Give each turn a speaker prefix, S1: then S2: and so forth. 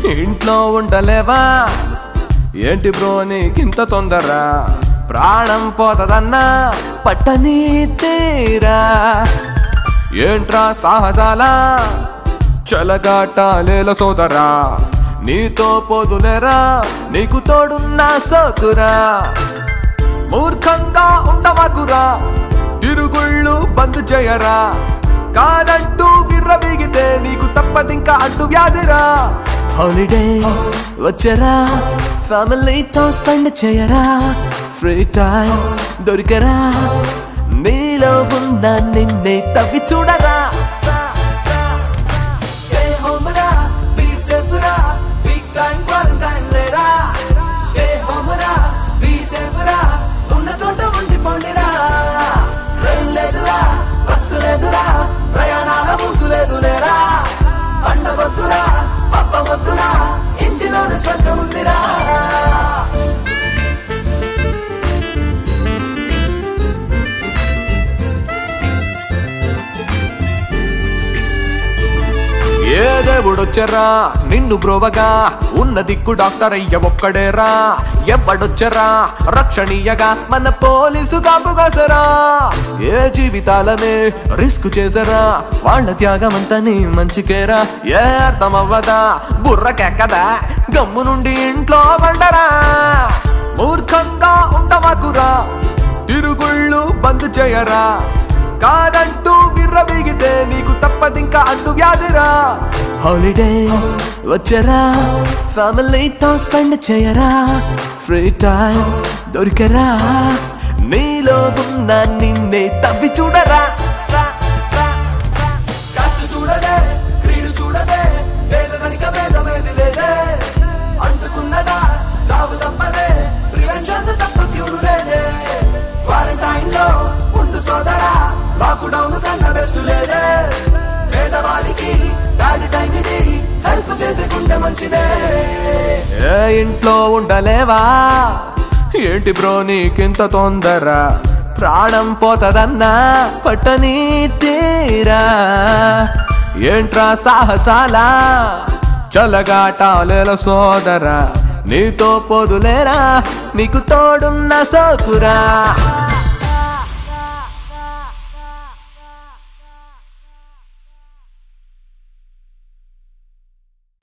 S1: ఇంట్లో ఉండలేవా ఏంటి బ్రో నీకింత తొందర ప్రాణం పోతదన్నా పట్టని తీరా ఏంట్రా సాహసాల చలగాటాలేల సోదరా నీతో పోదులేరా నీకు తోడున్నా సోకురా మూర్ఖంగా ఉండవకురా తిరుగుళ్ళు బంద్ చేయరా కాదంటూ విర్రవీగితే నీకు తప్పదింకా అడ్డు వ్యాధిరా హాలిడే వచ్చరా ఫ్యామిలీతో స్పెండ్ చేయరా ఫ్రీ టైం దొరికరా నీలో ఉన్న నిన్నే తవ్వి చూడరా Stay home రా, be safe రా, big time quarantine లేరా. Stay home రా, be safe రా, ఉన్న చోట ఉండిపోండిరా. ట్రైన్ లేదురా, బస్సు లేదురా, ప్రయాణాల మూసు లేదు లేరా. పండగొద్దురా, పబ్బవద్దురా, ఇంటిలోనే స్వర్గం ఉందిరా ఏ దేవుడొచ్చరా నిన్ను బ్రోవగా ఉన్న దిక్కు డాక్టర్ అయ్య ఒక్కడేరా ఎవడొచ్చరా రక్షణీయగా మన పోలీసు కాపుగాసరా ఏ జీవితాలనే రిస్క్ చేసరా వాళ్ళ త్యాగమంతా నీ మంచికేరా ఏ అర్థం అవ్వదా బుర్రకెక్కదా గమ్ము నుండి ఇంట్లో వండరా మూర్ఖంగా ఉండవకురా తిరుగుళ్ళు బంద్ చేయరా కాదంటూ విర్రవీగితే నీకు తప్పదింకా అడ్డు వ్యాధిరా హాలిడే వచ్చరా ఫ్యామిలీతో స్పెండ్ చేయరా ఫ్రీ టైం దొరికరా నీలో ఉన్న నిన్నే తవ్వి చూడరా కాస్త చూడదే క్రీడు చూడదే పేదదనిక భేదమేది లేదే అంటుకున్నదా చావు తప్పదే ప్రివెన్షన్ తప్ప క్యూడు లేదే క్వారంటైన్ లో ఉండు సోదరా లాక్డౌన్ కన్నా బెస్ట్ లేదే పేదవాడికి బ్యాడ్ టైం ఇది హెల్ప్ చేసే గుండె మంచిదే ఏ ఇంట్లో ఉండలేవా ఏంటి బ్రో నీకింత తొందర ప్రాణం పోతదన్నా పట్టని తీరా ఏంట్రా సాహసాల చలగాటాలేల సోదరా నీతో పొదులేరా నీకు తోడున్న సోకురా